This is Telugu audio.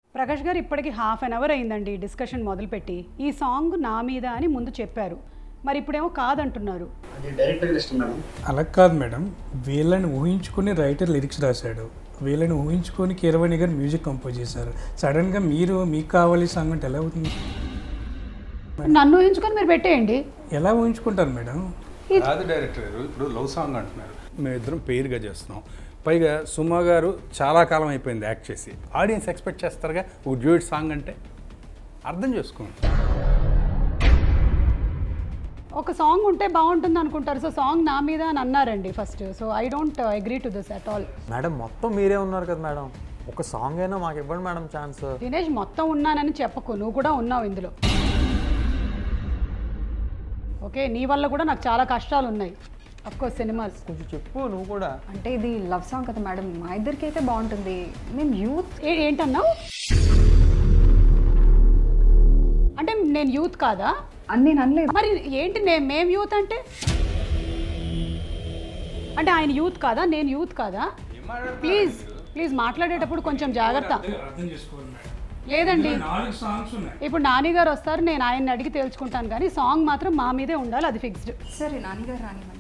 ప్రకాష్ గారు ఇప్పటికి హాఫ్ అన్ అవర్ అయిందండి డిస్కషన్ మొదలుపెట్టి ఈ సాంగ్ నా మీద అని ముందు చెప్పారు మరి ఇప్పుడేమో కాదంటున్నారు అది డైరెక్టర్ ఇష్టం మేడం అలా కాదు మేడం వీళ్ళని ఊహించుకుని రైటర్ లిరిక్స్ రాశాడు వీళ్ళని ఊహించుకొని కీరవాణి గారు మ్యూజిక్ కంపోజ్ చేశారు సడన్గా మీరు మీకు కావాలి సాంగ్ అంటే ఎలా అవుతుంది నన్ను ఊహించుకొని మీరు పెట్టేయండి ఎలా ఊహించుకుంటారు మేడం కాదు డైరెక్టర్ గారు ఇప్పుడు లవ్ సాంగ్ అంటున్నారు మేమిద్దరం పేరుగా చేస్తున్నాం పైగా సుమా గారు చాలా కాలం అయిపోయింది యాక్ట్ చేసి ఆడియన్స్ ఎక్స్పెక్ట్ చేస్తారుగా ఒక డ్యూట్ సాంగ్ అంటే అర్థం చేసుకోండి ఒక సాంగ్ ఉంటే బాగుంటుంది అనుకుంటారు సో సాంగ్ నా మీద అని అన్నారండి first so I don't agree to this at all madam మొత్తం మీరే ఉన్నారు కదా మేడం ఒక సాంగ్ అయినా మాకు ఇవ్వండి మేడం ఛాన్స్ దినేష్ మొత్తం ఉన్నానని చెప్పకు నువ్వు కూడా ఉన్నావు ఇందులో ఓకే నీ వల్ల కూడా నాకు చాలా కష్టాలు ఉన్నాయి అఫ్కోర్స్ సినిమాస్ కొంచెం చెప్పు నువ్వు కూడా అంటే ఇది లవ్ సాంగ్ కదా మేడం మా ఇద్దరికి అయితే బాగుంటుంది మేము యూత్ ఏ ఏంటన్నావు అంటే నేను యూత్ కాదా అని నేను అనలేదు మరి ఏంటి నేను మేం యూత్ అంటే అంటే ఆయన యూత్ కాదా నేను యూత్ కాదా ప్లీజ్ ప్లీజ్ మాట్లాడేటప్పుడు కొంచెం జాగ్రత్త అర్థం చేసుకోవాలి మేడం లేదండి నాలుగు సాంగ్స్ ఉన్నాయి ఇప్పుడు నాని గారు వస్తారు నేను ఆయన్ని అడిగి తేల్చుకుంటాను కానీ సాంగ్ మాత్రం మా మీదే ఉండాలి అది ఫిక్స్డ్ సరే నాన్నగారు రానివ్వండి